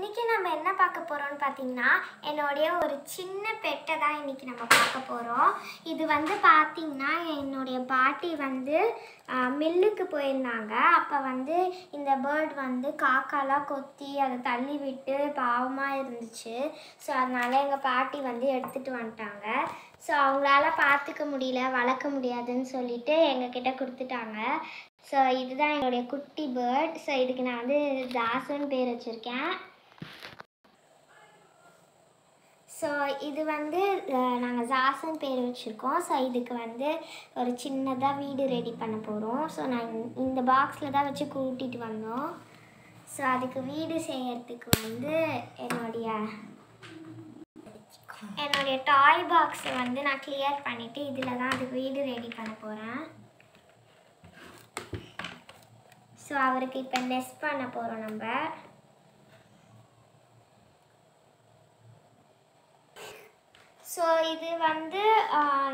இன்னைக்கு நம்ம என்ன பார்க்க போறோம்னு பார்த்தீங்கன்னா என்னுடைய ஒரு சின்ன பெட்டை தான் இன்னைக்கு நம்ம பார்க்க போறோம் இது வந்து பார்த்தீங்கன்னா என்னுடைய பாட்டி வந்து மில்லுக்கு போயிருந்தாங்க அப்போ வந்து இந்த பேர்ட் வந்து காக்காலாம் கொத்தி அதை தள்ளி விட்டு பாவமாக இருந்துச்சு ஸோ அதனால எங்கள் பாட்டி வந்து எடுத்துகிட்டு வந்துட்டாங்க ஸோ அவங்களால பார்த்துக்க முடியல வளர்க்க முடியாதுன்னு சொல்லிட்டு எங்ககிட்ட கொடுத்துட்டாங்க ஸோ இதுதான் என்னுடைய குட்டி பேர்ட் ஸோ இதுக்கு நான் வந்து தாசுன்னு பேர் வச்சுருக்கேன் ஸோ இது வந்து நாங்கள் ஜாசன் பேர் வச்சுருக்கோம் ஸோ இதுக்கு வந்து ஒரு சின்னதாக வீடு ரெடி பண்ண போகிறோம் ஸோ நான் இந்த- இந்த பாக்ஸில் தான் வச்சு கூட்டிகிட்டு வந்தோம் ஸோ அதுக்கு வீடு செய்யறதுக்கு வந்து என்னுடைய என்னுடைய டாய் பாக்ஸை வந்து நான் கிளியர் பண்ணிவிட்டு இதில் தான் அதுக்கு வீடு ரெடி பண்ண போகிறேன் ஸோ அவருக்கு இப்போ நெஸ்ட் பண்ண போகிறோம் நம்ம ஸோ இது வந்து ஆஹ்,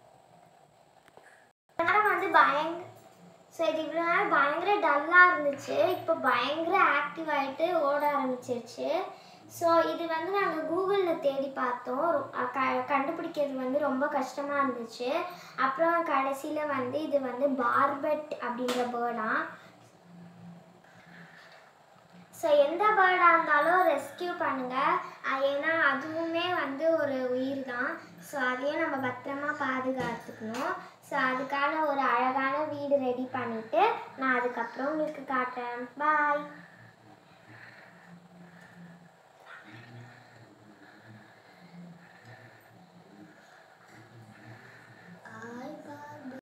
நேரம் வந்து பயங்க ஸோ இது இவ்வளோ நேரம் பயங்கர டல்லாக இருந்துச்சு இப்போ பயங்கர ஆக்டிவ் ஆகிட்டு ஓட ஆரம்பிச்சிருச்சு ஸோ இது வந்து நாங்கள் கூகுளில் தேடி பார்த்தோம் ரொ- அஹ் க கண்டுபிடிக்கிறது வந்து ரொம்ப கஷ்டமாக இருந்துச்சு அப்புறம் கடைசியில் வந்து இது வந்து பார்பெட் அப்படின்ற பேர்டாம் ஸோ எந்த பேர்டாக இருந்தாலும் ரெஸ்கியூ பண்ணுங்கள் ஏன்னா அதுவுமே வந்து ஒரு உயிர் தான் ஸோ அதையும் நம்ம பத்திரமா பாதுகாத்துக்கணும் ஸோ அதுக்கான ஒரு அழகான வீடு ரெடி பண்ணிவிட்டு நான் அதுக்கப்புறம் உங்களுக்கு காட்டுறேன் பாய்